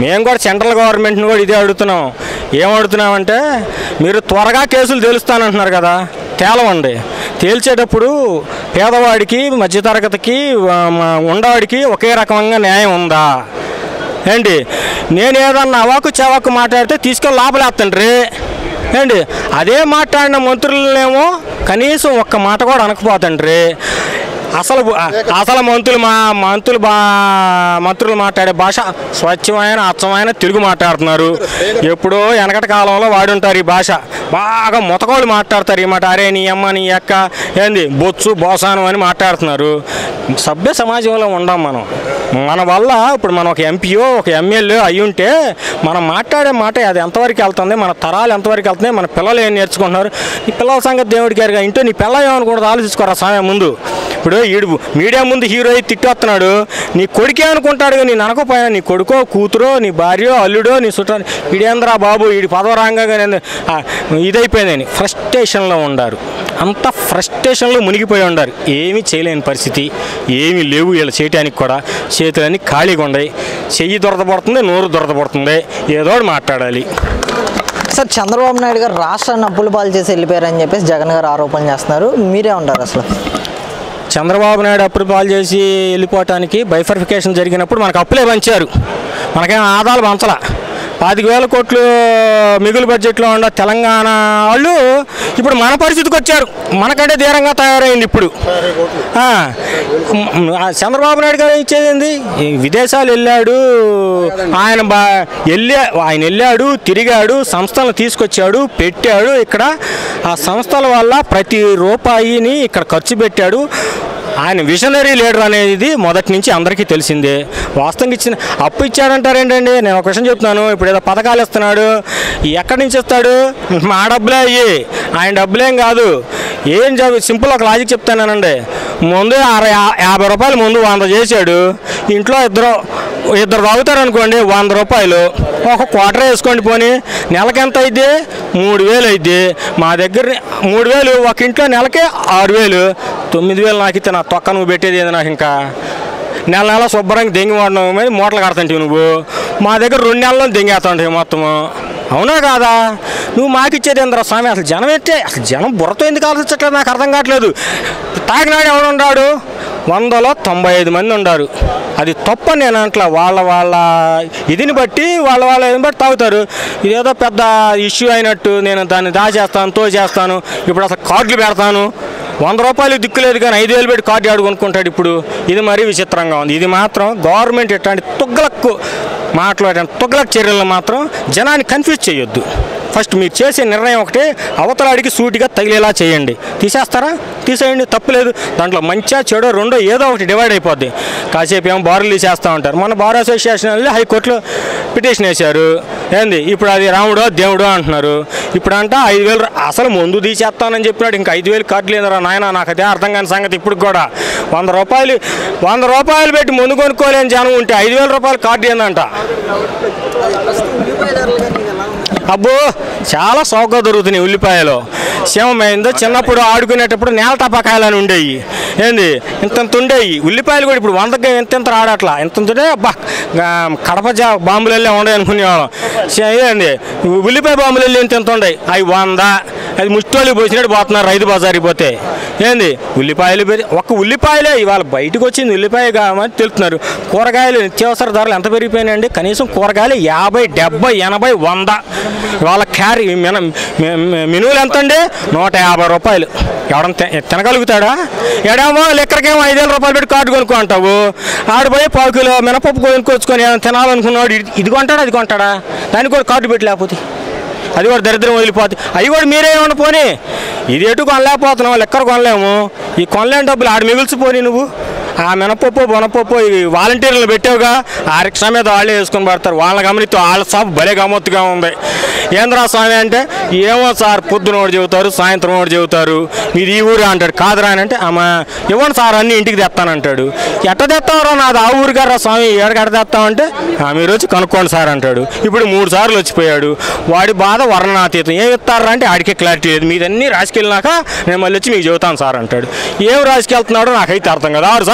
మేము కూడా సెంట్రల్ గవర్నమెంట్ని కూడా ఇదే అడుగుతున్నాం ఏం అడుగుతున్నామంటే మీరు త్వరగా కేసులు తేలుస్తానంటున్నారు కదా తేలవండి తేల్చేటప్పుడు పేదవాడికి మధ్యతరగతికి ఆ, మ- ఉండవాడికి ఒకే రకంగా న్యాయం ఉందా ఏంటి నేను ఏదన్నా అవాకు చవాకు మాట్లాడితే తీసుకెళ్ళి లోపలేస్తాండ్రి ఏంటి అదే మాట్లాడిన మంత్రులనేమో కనీసం ఒక్క మాట కూడా అనకపోతండ్రి అసలు అసలు మంత్రులు మా మంత్రులు బా మంత్రులు మాట్లాడే భాష స్వచ్ఛమైన అచ్చమైన తెలుగు మాట్లాడుతున్నారు ఎప్పుడో వెనకటి కాలంలో వాడుంటారు ఈ భాష బాగా ముతకోళ్ళు మాట్లాడతారు ఈ మాట అరే నీ అమ్మ నీ అక్క ఏంది బొచ్చు బోసానం అని మాట్లాడుతున్నారు సభ్య సమాజంలో ఉండం మనం మన వల్ల ఇప్పుడు మనం ఒక ఎంపీఓ ఒక ఎమ్మెల్యే అయి ఉంటే మనం మాట్లాడే మాట అది ఎంతవరకు వెళ్తుంది మన తరాలు ఎంతవరకు వెళ్తున్నాయి మన పిల్లలు ఏం నేర్చుకుంటున్నారు నీ పిల్లల సంగతి దేవుడికి గారిగా ఇంటో నీ పిల్ల ఏమనుకుంటుంది ఆలోచించుకోరా సమయం ముందు ఇప్పుడు ఈడు మీడియా ముందు హీరో అయి తిట్టేస్తున్నాడు నీ కొడుకే అనుకుంటాడు కానీ నీ ననకపోయినా నీ కొడుకో కూతురో నీ భార్యో అల్లుడో నీ చుట్టాలు వీడేంద్రా బాబు వీడి పదవరాంగా ఇదైపోయిందని ఫ్రస్ట్రేషన్లో ఉండారు అంత ఫ్రస్ట్రేషన్లో మునిగిపోయి ఉండారు ఏమీ చేయలేని పరిస్థితి ఏమీ లేవు వీళ్ళు చేయటానికి కూడా చేతులన్నీ ఖాళీగా ఉన్నాయి చెయ్యి దొరదపడుతుంది నోరు దొరదపడుతుంది ఏదో ఒకటి మాట్లాడాలి సార్ చంద్రబాబు నాయుడు గారు రాష్ట్రాన్ని అప్పుల పాలు చేసి వెళ్ళిపోయారని చెప్పేసి జగన్ గారు ఆరోపణ చేస్తున్నారు మీరే ఉంటారు అసలు చంద్రబాబు నాయుడు అప్పుడు పాలు చేసి వెళ్ళిపోవటానికి బైఫర్ఫికేషన్ జరిగినప్పుడు మనకు అప్పులే పంచారు మనకేం ఆదాలు పంచలా పాతిక వేల కోట్లు మిగులు బడ్జెట్లో ఉన్న తెలంగాణ వాళ్ళు ఇప్పుడు మన పరిస్థితికి వచ్చారు మనకంటే ధీరంగా తయారైంది ఇప్పుడు ఆ, మ్, ఆ చంద్రబాబు నాయుడు గారు ఇచ్చేది ఏంది ఈ విదేశాలు వెళ్ళాడు ఆయన బా వెళ్ళా ఆయన వెళ్ళాడు తిరిగాడు సంస్థలను తీసుకొచ్చాడు పెట్టాడు ఇక్కడ ఆ సంస్థల వల్ల ప్రతి రూపాయిని ఇక్కడ ఖర్చు పెట్టాడు ఆయన విజనరీ లీడర్ అనేది మొదటి నుంచి అందరికీ తెలిసిందే వాస్తవంగా ఇచ్చిన అప్పు ఇచ్చాడంటారు ఏంటండి నేను ఒక విషయం చెప్తున్నాను ఇప్పుడు ఏదో పథకాలు ఇస్తున్నాడు ఎక్కడి నుంచి ఇస్తాడు మా డబ్బులే అయ్యి ఆయన డబ్బులేం కాదు ఏం చదువు సింపుల్ ఒక లాజిక్ చెప్తానండి ముందు అర యా- యాభై రూపాయలు ముందు వంద చేశాడు ఇంట్లో ఇద్దరు ఇద్దరు తాగుతారు అనుకోండి వంద రూపాయలు ఒక క్వార్టర్ వేసుకోండి పోనీ నెలకి ఎంత అయింది మూడు వేలు అయింది మా దగ్గర మూడు వేలు ఒక ఇంట్లో నెలకి ఆరు వేలు తొమ్మిది వేలు నాకు ఇస్తే నా తొక్క నువ్వు పెట్టేది ఏది నాకు ఇంకా నెల నెల శుభ్రంగా దెంగి వాడడం మీద మూటలు కడతాంటివి నువ్వు మా దగ్గర రెండు నెలల్లో దెంగేస్తాంటివి మొత్తము అవునా కాదా నువ్వు మాకిచ్చేది ఏంద్రా స్వామి అసలు జనం ఏంటే అసలు జనం బుర్రతో ఎందుకు ఆలోచించట్లేదు నాకు అర్థం కావట్లేదు తాగినాడు ఎవడు ఉన్నాడు వందలో తొంభై ఐదు మంది ఉన్నారు అది తప్ప నేను అంట్లా వాళ్ళ వాళ్ళ ఇదిని బట్టి వాళ్ళ వాళ్ళ ఇదిని బట్టి తాగుతారు ఇదేదో పెద్ద ఇష్యూ అయినట్టు నేను దాన్ని దాచేస్తాను తో చేస్తాను ఇప్పుడు అసలు కార్డులు పెడతాను వంద రూపాయలు దిక్కులేదు కానీ ఐదు వేలు పెట్టి కార్డు ఆడు కొనుక్కుంటాడు ఇప్పుడు ఇది మరీ విచిత్రంగా ఉంది ఇది మాత్రం గవర్నమెంట్ ఇట్లాంటి తుగ్గలకు మాట్లాడే తుగ్గలకు చర్యలను మాత్రం జనాన్ని కన్ఫ్యూజ్ చేయొద్దు ఫస్ట్ మీరు చేసే నిర్ణయం ఒకటి అవతలాడికి సూటిగా తగిలేలా చేయండి తీసేస్తారా తీసేయండి తప్పులేదు దాంట్లో మంచిగా చెడో రెండో ఏదో ఒకటి డివైడ్ అయిపోద్ది కాసేపు ఏమో బారులు తీసేస్తూ ఉంటారు మన బార్ అసోసియేషన్ వెళ్ళి హైకోర్టులో పిటిషన్ వేశారు ఏంది ఇప్పుడు అది రాముడో దేవుడో అంటున్నారు ఇప్పుడు అంట ఐదు వేలు అసలు ముందు తీసేస్తానని చెప్పినాడు ఇంకా ఐదు వేలు కార్డులు ఏందరా నాయన నాకు అదే అర్థం కాని సంగతి ఇప్పుడు కూడా వంద రూపాయలు వంద రూపాయలు పెట్టి ముందు కొనుక్కోలేని జనం ఉంటే ఐదు వేల రూపాయలు కార్డు ఏందంట అబ్బో చాలా సౌకగా దొరుకుతున్నాయి ఉల్లిపాయలు శివమైందో చిన్నప్పుడు ఆడుకునేటప్పుడు నేల టపాకాయలని ఉండేవి ఏంది ఇంతంత ఉండేవి ఉల్లిపాయలు కూడా ఇప్పుడు వందకి ఎంత ఎంత ఆడట్లా ఇంత ఉంటే అబ్బా గా- కడప జా బాంబులు వెళ్ళి ఉండే అనుకునేవాళ్ళం శ- ఏంది ఉల్లిపాయ బాంబులు వెళ్ళి ఎంత ఎంత ఉండయి అవి వంద అది ముష్టోళ్ళకి పోసినట్టు పోతున్నారు రైతు బజార్కి పోతే ఏంది ఉల్లిపాయలు పెరిగి ఒక్క ఉల్లిపాయలే ఇవాళ బయటకు వచ్చింది ఉల్లిపాయ కామని తెలుపుతున్నారు కూరగాయలు నిత్యావసర ధరలు ఎంత పెరిగిపోయినాయండి కనీసం కూరగాయలు యాభై డెబ్బై ఎనభై వంద ఇవాళ క్యారీ మిన మి- మి- మినువులు ఎంత అండి నూట యాభై రూపాయలు ఎవడన్నా తి- తినగలుగుతాడా ఎడేమో లెక్కరికేమో ఐదు వేల రూపాయలు పెట్టి కార్డు కొనుక్కో అంటావు ఆడిపోయి పావు కిలో మినపప్పు కొనుక్కొచ్చుకొని ఏమైనా తినాలనుకున్నాడు ఇది- ఇది కొంటాడా అది కొంటాడా దానికి కూడా కార్డు పెట్టి లేకపోతే అది కూడా దరిద్రం వదిలిపోతుంది అవి కూడా మీరే ఏమన్నా పోనీ ఇది ఎటు కొనలేకపోతున్నావు లెక్కర కొనలేము ఈ కొనలేని డబ్బులు ఆడ మిగిల్చిపోని నువ్వు ఆ మినపప్పు బొనపప్పు ఈ వాలంటీర్లు పెట్టావుగా ఆ రిక్షా మీద వాళ్ళే వేసుకొని పడతారు వాళ్ళ గమనితో వాళ్ళ షాప్ భలే గమ్మత్తుగా ఉంది ఏంద్రా స్వామి అంటే ఏమో సార్ పొద్దున ఒకటి చెబుతారు సాయంత్రం ఒకటి చెబుతారు మీది ఈ ఊరు అంటాడు కాదురా అని అంటే అమ్మ ఇవ్వండి సార్ అన్ని ఇంటికి తెస్తానంటాడు ఎట్ట తెస్తావరా నాది ఆ ఊరు గారా స్వామి ఎడగడ తెస్తామంటే "ఆ, మీరు వచ్చి కనుక్కోండి సార్ అంటాడు ఇప్పుడు మూడు సార్లు వచ్చిపోయాడు వాడి బాధ వర్ణనాతీతం ఏం ఇస్తారా అంటే ఆడికే క్లారిటీ లేదు మీదన్నీ రాసుకెళ్ళినాక నేను మళ్ళీ వచ్చి మీకు చెబుతాను సార్ అంటాడు ఏం రాసుకెళ్తున్నాడో నాకైతే అర్థం కదా ఆరు సార్లు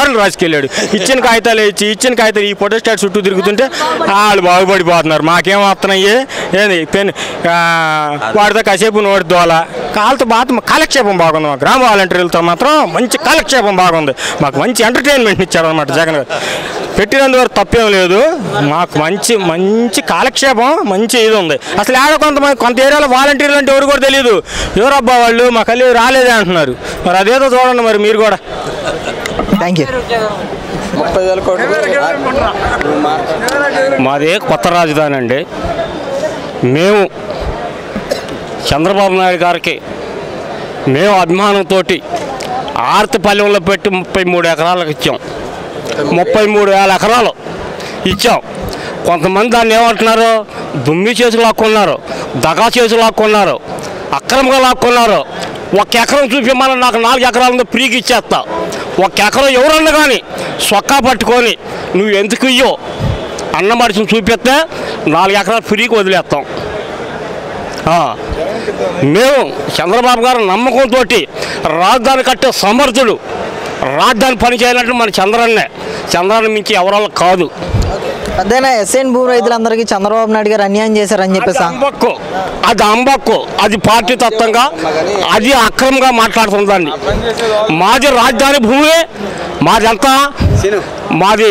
కోట్ల రాసుకెళ్ళాడు ఇచ్చిన కాగితాలు ఇచ్చి ఇచ్చిన కాగితాలు ఈ ఫోటో స్టాట్ చుట్టూ తిరుగుతుంటే వాళ్ళు బాగుపడిపోతున్నారు మాకేం వస్తున్నాయి ఏంది పెన్ ఆ, వాడితో కాసేపు నోటి దోల కాళ్ళతో బాగా కాలక్షేపం బాగుంది మా గ్రామ వాలంటీర్లతో మాత్రం మంచి కాలక్షేపం బాగుంది మాకు మంచి ఎంటర్టైన్మెంట్ ఇచ్చారు అనమాట జగన్ గారు పెట్టినందువరకు తప్పేం లేదు మాకు మంచి మంచి కాలక్షేపం మంచి ఇది ఉంది అసలు ఆడ కొంతమంది కొంత ఏరియాలో వాలంటీర్లు అంటే ఎవరు కూడా తెలియదు ఎవరబ్బా వాళ్ళు మా కళ్ళు రాలేదే అంటున్నారు మరి అదేదో చూడండి మరి మీరు కూడా థ్యాంక్ యూ ముప్పై వేల కోట్లు మాది కొత్త రాజధాని అండి మేము చంద్రబాబు నాయుడు గారికి మేము అభిమానంతో ఆర్తపల్లెంలో పెట్టి ముప్పై మూడు ఎకరాలకు ఇచ్చాం ముప్పై మూడు వేల ఎకరాలు ఇచ్చాం కొంతమంది దాన్ని ఏమంటున్నారు దుమ్మి చేతులు లాక్కున్నారు దగా చేతులు లాక్కున్నారు అక్రమంగా లాక్కున్నారు ఒక ఎకరం చూపించమని నాకు నాలుగు ఎకరాల మీద ఫ్రీకి ఇచ్చేస్తా ఒక ఎకరం ఎవరన్నా కానీ సొక్కా పట్టుకొని నువ్వు ఎందుకు ఇయ్యో అన్న మనిషిని చూపిస్తే నాలుగు ఎకరాలు ఫ్రీకి వదిలేస్తాం ఆ. మేము చంద్రబాబు గారు నమ్మకంతో రాజధాని కట్టే సమర్థుడు రాజధాని పని చేయాలంటే మన చంద్రన్నే చంద్రాన్ని మించి ఎవరాళ్ళు కాదు అదేనా ఎస్ఎన్ భూ రైతులందరికీ చంద్రబాబు నాయుడు గారు అన్యాయం చేశారని అది చెప్పేసి అంబక్కు అది అంబక్కు అది పార్టీ తత్వంగా అది అక్రమంగా మాట్లాడుతుంది దాన్ని మాది రాజధాని భూమి మాది ఎంత సీను మాది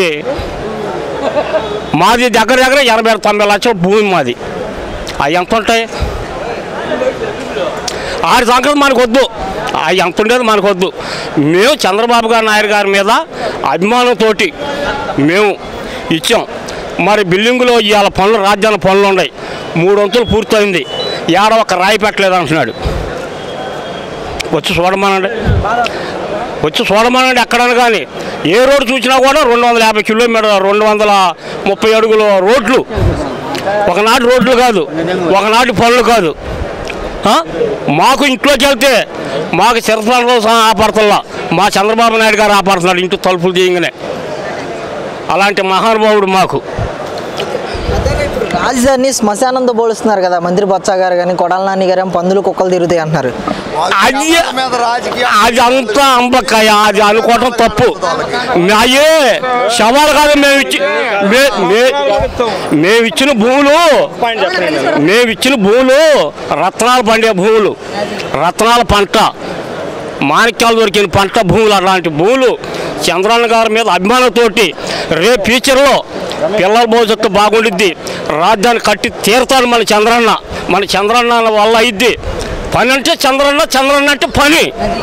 మాది దగ్గర దగ్గర ఎనభై తొంభై లక్షల భూమి మాది అవి ఎంత ఉంటాయి ఆరు సంగతి మనకు వద్దు అవి ఎంత ఉండేది మనకు వద్దు మేము చంద్రబాబు గారు నాయుడు గారి మీద అభిమానంతో మేము ఇచ్చాం మరి బిల్డింగులో ఇవాళ పనులు రాజ్యాన్ని పనులు ఉన్నాయి మూడు వంతులు పూర్తయింది ఏడ ఒక రాయి పెట్టలేదు అంటున్నాడు వచ్చి చూడమనండి వచ్చి చూడమనండి ఎక్కడన్నా కానీ ఏ రోడ్డు చూసినా కూడా రెండు వందల యాభై కిలోమీటర్ రెండు వందల ముప్పై అడుగుల రోడ్లు ఒకనాటి రోడ్లు కాదు ఒకనాటి పనులు కాదు ఆ? మాకు ఇంట్లోకి వెళ్తే మాకు చిరతలలో సహా ఆపడుతుల్లా మా చంద్రబాబు నాయుడు గారు ఆపడుతున్నాడు ఇంటి తలుపులు తీయగానే అలాంటి మహానుభావుడు మాకు రాజధాని శ్మశానంతో పోలుస్తున్నారు కదా మంత్రి బొత్స గారు కానీ కొడాల నాని గారు ఏమో పందులు కుక్కలు తిరుగుతాయి అంటున్నారు అది అది అంతా అంబకాయ అది అనుకోవటం తప్పు అయ్యే శవాలు కాదు మేము ఇచ్చి మే- మే- మేము ఇచ్చిన భూములు మేము ఇచ్చిన భూములు రత్నాలు పండే భూములు రత్నాల పంట మాణిక్యాలు దొరికిన పంట భూములు అలాంటి భూములు చంద్రన్న గారి మీద అభిమానంతోటి రేపు ఫ్యూచర్లో పిల్లల భవిష్యత్తు బాగుండిద్ది రాజధాని కట్టి తీరుతాడు మన చంద్రన్న మన చంద్రన్న వల్ల అయింది పని అంటే చంద్రన్న చంద్రన్న అంటే పని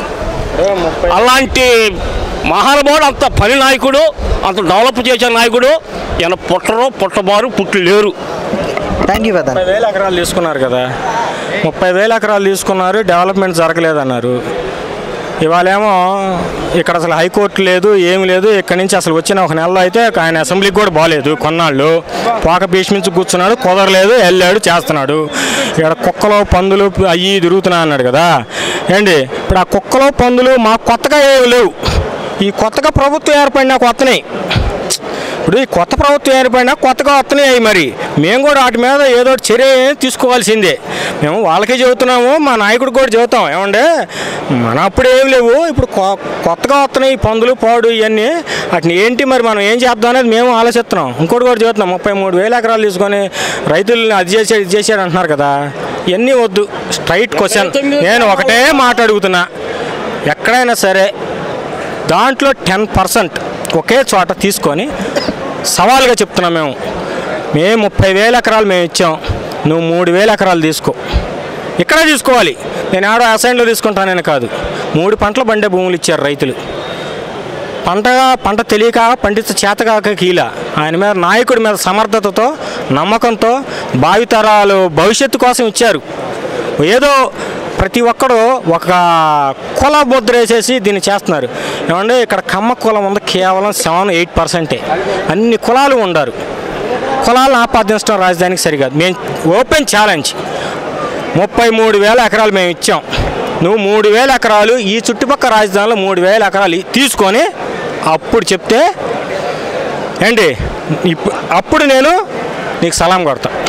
అలాంటి మహానుభావుడు అంత పని నాయకుడు అంత డెవలప్ చేసే నాయకుడు ఈయన పుట్టరు పుట్టబారు పుట్టి లేరు థ్యాంక్ యూ పెద్ద ముప్పై వేల ఎకరాలు తీసుకున్నారు కదా ముప్పై వేల ఎకరాలు తీసుకున్నారు డెవలప్మెంట్ జరగలేదన్నారు ఇవాళేమో ఇక్కడ అసలు హైకోర్టు లేదు ఏమి లేదు ఇక్కడి నుంచి అసలు వచ్చిన ఒక నెలలో అయితే ఆయన అసెంబ్లీకి కూడా బాగాలేదు కొన్నాళ్ళు పోక భీష్మించి కూర్చున్నాడు కుదరలేదు వెళ్ళాడు చేస్తున్నాడు ఇక్కడ కుక్కలు పందులు అయ్యి తిరుగుతున్నా అన్నాడు కదా ఏంటి ఇప్పుడు ఆ కుక్కలు పందులు మాకు కొత్తగా ఏమి లేవు ఈ కొత్తగా ప్రభుత్వం ఏర్పడినా కొత్తనే ఇప్పుడు ఈ కొత్త ప్రభుత్వం ఏర్పడినా కొత్తగా వస్తున్నాయి మరి మేము కూడా వాటి మీద ఏదో ఒకటి చర్య తీసుకోవాల్సిందే మేము వాళ్ళకే చెబుతున్నాము మా నాయకుడికి కూడా చెబుతాం ఏమంటే మన అప్పుడు ఏం లేవు ఇప్పుడు కొ- కొత్తగా వస్తున్నాయి ఈ పందులు పాడు ఇవన్నీ వాటిని ఏంటి మరి మనం ఏం చేద్దాం అనేది మేము ఆలోచిస్తున్నాం ఇంకోటి కూడా చెబుతున్నాం ముప్పై మూడు వేల ఎకరాలు తీసుకొని రైతుల్ని అది చేసాడు ఇది చేశాడు అంటున్నారు కదా ఇవన్నీ వద్దు స్ట్రైట్ క్వశ్చన్ నేను ఒకటే మాట అడుగుతున్నా ఎక్కడైనా సరే దాంట్లో టెన్ పర్సెంట్ ఒకే చోట తీసుకొని సవాల్గా చెప్తున్నాం మేము మేము ముప్పై వేల ఎకరాలు మేము ఇచ్చాం నువ్వు మూడు వేల ఎకరాలు తీసుకో ఇక్కడే తీసుకోవాలి నేను ఆడో అసైన్లో తీసుకుంటానని కాదు మూడు పంటలు పండే భూములు ఇచ్చారు రైతులు పంటగా పంట తెలియక పండించ చేతకాక కీల ఆయన మీద నాయకుడి మీద సమర్థతతో నమ్మకంతో భావితరాలు భవిష్యత్తు కోసం ఇచ్చారు ఏదో ప్రతి ఒక్కడు ఒక కుల ముద్ర వేసేసి దీన్ని చేస్తున్నారు ఏమంటే ఇక్కడ కమ్మ కులం ఉంది కేవలం సెవెన్ ఎయిట్ పర్సెంటే అన్ని కులాలు ఉండారు కులాలను ఆపాదించడం రాజధానికి సరికాదు మేము ఓపెన్ ఛాలెంజ్ ముప్పై మూడు వేల ఎకరాలు మేము ఇచ్చాం నువ్వు మూడు వేల ఎకరాలు ఈ చుట్టుపక్కల రాజధానిలో మూడు వేల ఎకరాలు తీసుకొని అప్పుడు చెప్తే ఏంటి ఇప్పు- అప్పుడు నేను నీకు సలాం కొడతా